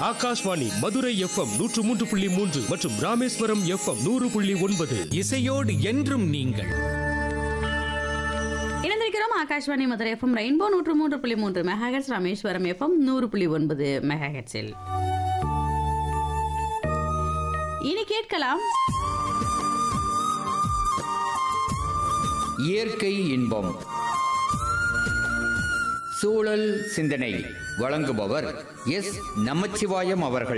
Akashvani Madurai FM நூற்று மூன்று புள்ளி மூன்று மற்றும் ராமேஸ்வரம் எஃப்எம் நூறு புள்ளி ஒன்பது இசையோடு என்றும் நீங்கள் இணைந்திருக்கிறோம் ஆகாஷ்வாணி மதுரை எஃப்எம் ரெயின்போ நூற்று மூன்று புள்ளி மூன்று மெகாஹெட்ஸ் ராமேஸ்வரம் எஃப்எம் நூறு புள்ளி ஒன்பது மெகாஹெட்ஸில் இனி கேட்கலாம் இயற்கை இன்பம் சூழல் சிந்தனை வழங்குபவர் எஸ் நமச்சிவாயம் அவர்கள்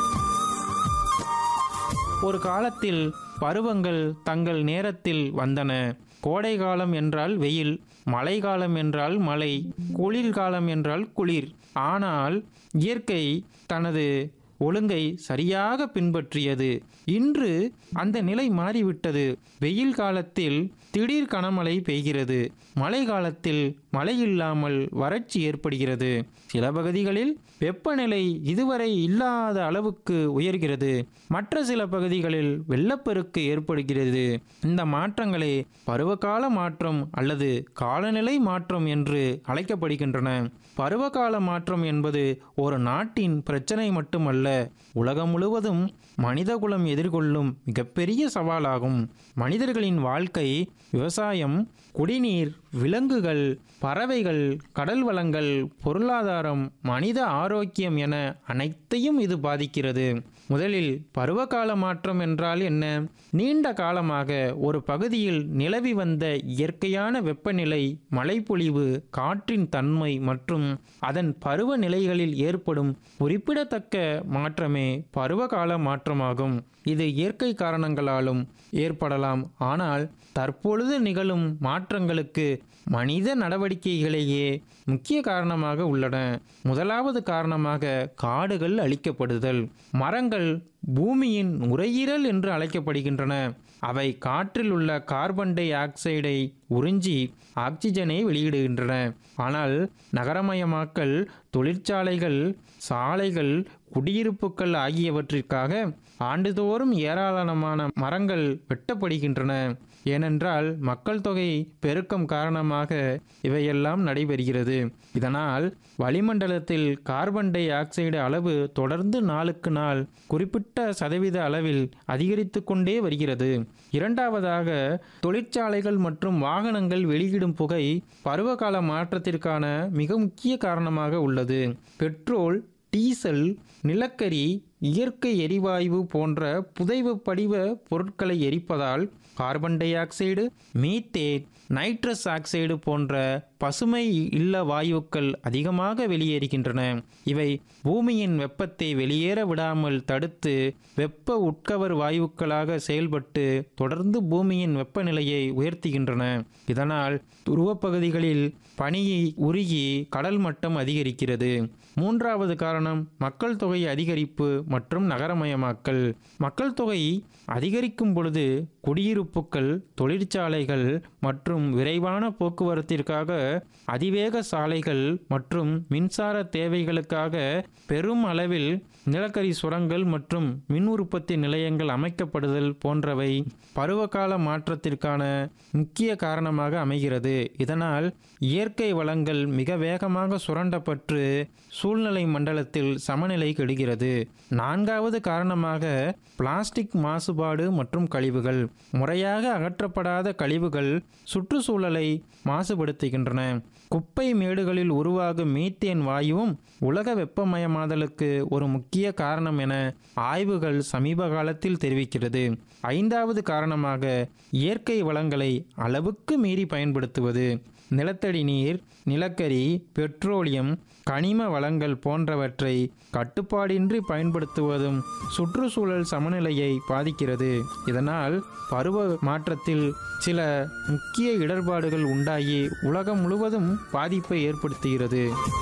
ஒரு காலத்தில் பருவங்கள் தங்கள் நேரத்தில் வந்தன கோடை காலம் என்றால் வெயில் மழை காலம் என்றால் மழை குளிர் காலம் என்றால் குளிர் ஆனால் இயற்கை தனது ஒழுங்கை சரியாக பின்பற்றியது இன்று அந்த நிலை மாறிவிட்டது வெயில் காலத்தில் திடீர் கனமழை பெய்கிறது மழை காலத்தில் மழை இல்லாமல் வறட்சி ஏற்படுகிறது சில பகுதிகளில் வெப்பநிலை இதுவரை இல்லாத அளவுக்கு உயர்கிறது மற்ற சில பகுதிகளில் வெள்ளப்பெருக்கு ஏற்படுகிறது இந்த மாற்றங்களே பருவகால மாற்றம் அல்லது காலநிலை மாற்றம் என்று அழைக்கப்படுகின்றன பருவகால மாற்றம் என்பது ஒரு நாட்டின் பிரச்சனை மட்டுமல்ல உலகம் முழுவதும் மனிதகுலம் எதிர்கொள்ளும் மிகப்பெரிய சவாலாகும் மனிதர்களின் வாழ்க்கை விவசாயம் குடிநீர் விலங்குகள் பறவைகள் கடல் வளங்கள் பொருளாதாரம் மனித ஆரோக்கியம் என அனைத்தையும் இது பாதிக்கிறது முதலில் பருவகால மாற்றம் என்றால் என்ன நீண்ட காலமாக ஒரு பகுதியில் நிலவி வந்த இயற்கையான வெப்பநிலை மழைப்பொழிவு காற்றின் தன்மை மற்றும் அதன் பருவநிலைகளில் ஏற்படும் குறிப்பிடத்தக்க மாற்றமே பருவகால மாற்றமாகும் இது இயற்கை காரணங்களாலும் ஏற்படலாம் ஆனால் தற்பொழுது நிகழும் மாற்றங்களுக்கு மனித நடவடிக்கைகளையே முக்கிய காரணமாக உள்ளன முதலாவது காரணமாக காடுகள் அழிக்கப்படுதல் மரங்கள் பூமியின் நுரையீரல் என்று அழைக்கப்படுகின்றன அவை காற்றில் உள்ள கார்பன் டை ஆக்சைடை உறிஞ்சி ஆக்சிஜனை வெளியிடுகின்றன ஆனால் நகரமயமாக்கல் தொழிற்சாலைகள் சாலைகள் குடியிருப்புகள் ஆகியவற்றிற்காக ஆண்டுதோறும் ஏராளமான மரங்கள் வெட்டப்படுகின்றன ஏனென்றால் மக்கள் தொகை பெருக்கம் காரணமாக இவையெல்லாம் நடைபெறுகிறது இதனால் வளிமண்டலத்தில் கார்பன் டை ஆக்சைடு அளவு தொடர்ந்து நாளுக்கு நாள் குறிப்பிட்ட சதவீத அளவில் அதிகரித்து கொண்டே வருகிறது இரண்டாவதாக தொழிற்சாலைகள் மற்றும் வாகனங்கள் வெளியிடும் புகை பருவகால மாற்றத்திற்கான மிக முக்கிய காரணமாக உள்ளது பெட்ரோல் டீசல் நிலக்கரி இயற்கை எரிவாயு போன்ற புதைவு படிவ பொருட்களை எரிப்பதால் carbon dioxide methane nitrous oxide போன்ற பசுமை இல்ல வாயுக்கள் அதிகமாக வெளியேறுகின்றன இவை பூமியின் வெப்பத்தை வெளியேற விடாமல் தடுத்து வெப்ப உட்கவர் வாயுக்களாக செயல்பட்டு தொடர்ந்து பூமியின் வெப்பநிலையை உயர்த்துகின்றன இதனால் துருவப்பகுதிகளில் பனியை உருகி கடல் மட்டம் அதிகரிக்கிறது மூன்றாவது காரணம் மக்கள் தொகை அதிகரிப்பு மற்றும் நகரமயமாக்கல் மக்கள் தொகை அதிகரிக்கும் பொழுது குடியிருப்புகள் தொழிற்சாலைகள் மற்றும் விரைவான போக்குவரத்திற்காக அதிவேக சாலைகள் மற்றும் மின்சார தேவைகளுக்காக பெரும் அளவில் நிலக்கரி சுரங்கள் மற்றும் மின் உற்பத்தி நிலையங்கள் அமைக்கப்படுதல் போன்றவை பருவகால மாற்றத்திற்கான முக்கிய காரணமாக அமைகிறது இதனால் இயற்கை வளங்கள் மிக வேகமாக சுரண்டப்பட்டு சூழ்நிலை மண்டலத்தில் சமநிலை கெடுகிறது நான்காவது காரணமாக பிளாஸ்டிக் மாசுபாடு மற்றும் கழிவுகள் முறையாக அகற்றப்படாத கழிவுகள் சுற்றுச்சூழலை மாசுபடுத்துகின்றன குப்பை மேடுகளில் உருவாகும் மீத்தேன் வாயுவும் உலக வெப்பமயமாதலுக்கு ஒரு முக்கிய காரணம் என ஆய்வுகள் சமீப காலத்தில் தெரிவிக்கிறது ஐந்தாவது காரணமாக இயற்கை வளங்களை அளவுக்கு மீறி பயன்படுத்துவது நிலத்தடி நீர் நிலக்கரி பெட்ரோலியம் கனிம வளங்கள் போன்றவற்றை கட்டுப்பாடின்றி பயன்படுத்துவதும் சுற்றுச்சூழல் சமநிலையை பாதிக்கிறது இதனால் பருவ மாற்றத்தில் சில முக்கிய இடர்பாடுகள் உண்டாகி உலகம் முழுவதும் பாதிப்பை ஏற்படுத்துகிறது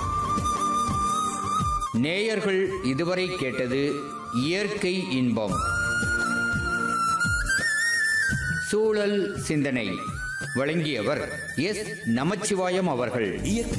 நேயர்கள் இதுவரை கேட்டது இயற்கை இன்பம் சூழல் சிந்தனை வழங்கியவர் எஸ் நமச்சிவாயம் அவர்கள்